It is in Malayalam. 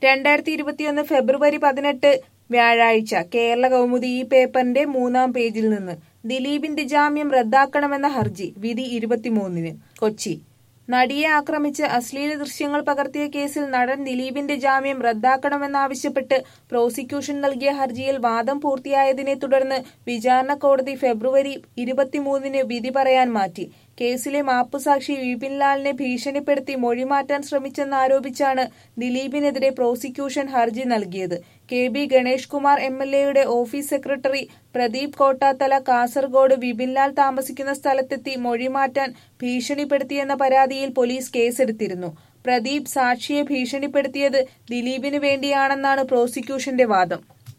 രണ്ടായിരത്തി ഇരുപത്തിയൊന്ന് ഫെബ്രുവരി പതിനെട്ട് വ്യാഴാഴ്ച കേരള കൗമുദി ഈ പേപ്പറിന്റെ മൂന്നാം പേജിൽ നിന്ന് ദിലീപിന്റെ ജാമ്യം റദ്ദാക്കണമെന്ന ഹർജി വിധി ഇരുപത്തിമൂന്നിന് കൊച്ചി നടിയെ ആക്രമിച്ച് അശ്ലീല ദൃശ്യങ്ങൾ പകർത്തിയ കേസിൽ നടൻ ദിലീപിന്റെ ജാമ്യം റദ്ദാക്കണമെന്നാവശ്യപ്പെട്ട് പ്രോസിക്യൂഷൻ നൽകിയ ഹർജിയിൽ വാദം പൂർത്തിയായതിനെ തുടർന്ന് വിചാരണ കോടതി ഫെബ്രുവരി ഇരുപത്തിമൂന്നിന് വിധി പറയാൻ മാറ്റി കേസിലെ മാപ്പുസാക്ഷി വിപിൻലാലിനെ ഭീഷണിപ്പെടുത്തി മൊഴിമാറ്റാൻ ശ്രമിച്ചെന്നാരോപിച്ചാണ് ദിലീപിനെതിരെ പ്രോസിക്യൂഷൻ ഹർജി നൽകിയത് K B Ganesh Kumar M L എയുടെ ഓഫീസ് സെക്രട്ടറി പ്രദീപ് കോട്ടാത്തല കാസർഗോഡ് വിപിൻലാൽ താമസിക്കുന്ന സ്ഥലത്തെത്തി മൊഴിമാറ്റാൻ ഭീഷണിപ്പെടുത്തിയെന്ന പരാതിയിൽ പോലീസ് കേസെടുത്തിരുന്നു പ്രദീപ് സാക്ഷിയെ ഭീഷണിപ്പെടുത്തിയത് ദിലീപിന് വേണ്ടിയാണെന്നാണ് പ്രോസിക്യൂഷന്റെ വാദം